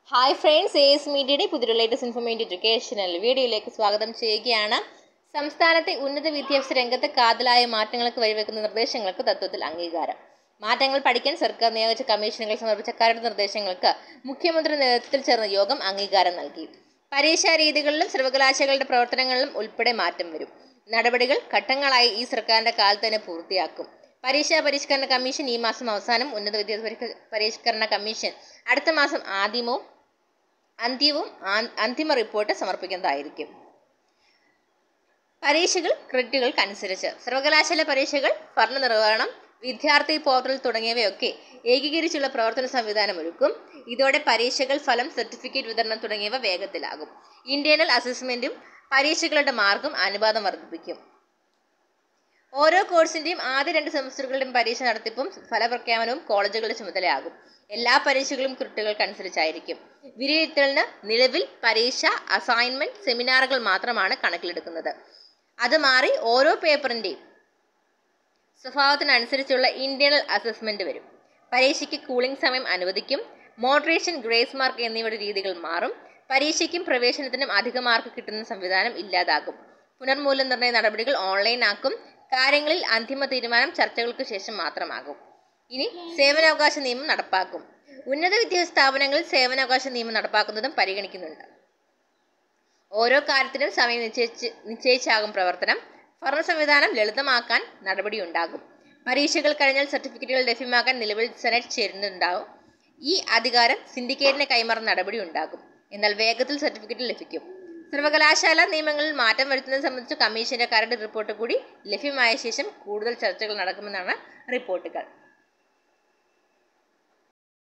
hi friends S മീഡിയയുടെ പുതിയ latest informative educational വീഡിയോയിലേക്ക് സ്വാഗതം ചെയ്യുകയാണ് സംസ്ഥാനത്തെ ഉന്നത വിദ്യാഭ്യാസ രംഗത്ത് കാതലായ മാറ്റങ്ങൾക്ക് വഴിവെക്കുന്ന നിർദ്ദേശങ്ങൾക്ക് തത്വത്തിൽ അംഗീകാരം മാറ്റങ്ങൾ പഠിക്കാൻ സർക്കാർ നിയോഗിച്ച കമ്മീഷനുകൾ സമർപ്പിച്ച കരട് നിർദ്ദേശങ്ങൾക്ക് മുഖ്യമന്ത്രി നേതൃത്വത്തിൽ ചേർന്ന യോഗം അംഗീകാരം നൽകി പരീക്ഷാ രീതികളിലും സർവകലാശാലകളുടെ പ്രവർത്തനങ്ങളിലും ഉൾപ്പെടെ മാറ്റം വരും നടപടികൾ ഘട്ടങ്ങളായി ഈ സർക്കാരിന്റെ കാലത്ത് തന്നെ പൂർത്തിയാക്കും പരീക്ഷാ പരിഷ്കരണ കമ്മീഷൻ ഈ മാസം അവസാനം ഉന്നത വിദ്യാഭ്യാസ പരിഷ്ക- പരിഷ്കരണ കമ്മീഷൻ അടുത്ത മാസം ആദ്യമവും അന്ത്യവും ആ- അന്തിമ റിപ്പോർട്ട് സമർപ്പിക്കുന്നതായിരിക്കും പരീക്ഷകൾ ക്രെഡിറ്റുകൾക്കനുസരിച്ച് സർവകലാശാല പരീക്ഷകൾ ഭരണ നിർവഹണം വിദ്യാർത്ഥി പോർട്ടൽ തുടങ്ങിയവയൊക്കെ ഏകീകരിച്ചുള്ള പ്രവർത്തന സംവിധാനം ഒരുക്കും ഇതോടെ പരീക്ഷകൾ ഫലം സർട്ടിഫിക്കറ്റ് വിതരണം തുടങ്ങിയവ വേഗത്തിലാകും ഇന്റേണൽ അസസ്മെന്റും പരീക്ഷകളുടെ മാർക്കും അനുപാതം വർദ്ധിപ്പിക്കും ഓരോ കോഴ്സിന്റെയും ആദ്യ രണ്ട് സെമസ്റ്ററുകളുടെയും പരീക്ഷ നടത്തിപ്പും ഫലപ്രഖ്യാപനവും കോളേജുകളുടെ ചുമതലയാകും എല്ലാ പരീക്ഷകളും കുട്ടികൾക്കനുസരിച്ചായിരിക്കും വിലയിരുത്തലിന് നിലവിൽ പരീക്ഷ അസൈൻമെന്റ് സെമിനാറുകൾ മാത്രമാണ് കണക്കിലെടുക്കുന്നത് അത് മാറി ഓരോ പേപ്പറിന്റെയും സ്വഭാവത്തിനനുസരിച്ചുള്ള ഇന്റേണൽ അസസ്മെന്റ് വരും പരീക്ഷയ്ക്ക് കൂളിംഗ് സമയം അനുവദിക്കും മോഡറേഷൻ ഗ്രേസ് മാർക്ക് എന്നിവയുടെ രീതികൾ മാറും പരീക്ഷയ്ക്കും പ്രവേശനത്തിനും അധിക മാർക്ക് കിട്ടുന്ന സംവിധാനം ഇല്ലാതാകും പുനർമൂല്യനിർണ്ണയ നടപടികൾ ഓൺലൈൻ ആക്കും കാര്യങ്ങളിൽ അന്തിമ തീരുമാനം ചർച്ചകൾക്ക് ശേഷം മാത്രമാകും ഇനി സേവനാവകാശ നിയമം നടപ്പാക്കും ഉന്നത വിദ്യാഭ്യാസ സ്ഥാപനങ്ങളിൽ സേവനാവകാശ നിയമം നടപ്പാക്കുന്നതും പരിഗണിക്കുന്നുണ്ട് ഓരോ കാര്യത്തിനും സമയം നിശ്ചയിച്ച് നിശ്ചയിച്ചാകും പ്രവർത്തനം ഭരണ സംവിധാനം ലളിതമാക്കാൻ നടപടിയുണ്ടാകും പരീക്ഷകൾ കഴിഞ്ഞാൽ സർട്ടിഫിക്കറ്റുകൾ ലഭ്യമാക്കാൻ നിലവിൽ സെനറ്റ് ചേരുന്നുണ്ടാവും ഈ അധികാരം സിൻഡിക്കേറ്റിന് കൈമാറുന്ന നടപടി ഉണ്ടാകും എന്നാൽ വേഗത്തിൽ സർട്ടിഫിക്കറ്റ് ലഭിക്കും സർവകലാശാല നിയമങ്ങളിൽ മാറ്റം വരുത്തുന്നത് സംബന്ധിച്ച് കമ്മീഷന്റെ കരട് റിപ്പോർട്ട് കൂടി ലഭ്യമായ ശേഷം കൂടുതൽ ചർച്ചകൾ നടക്കുമെന്നാണ് റിപ്പോർട്ടുകൾ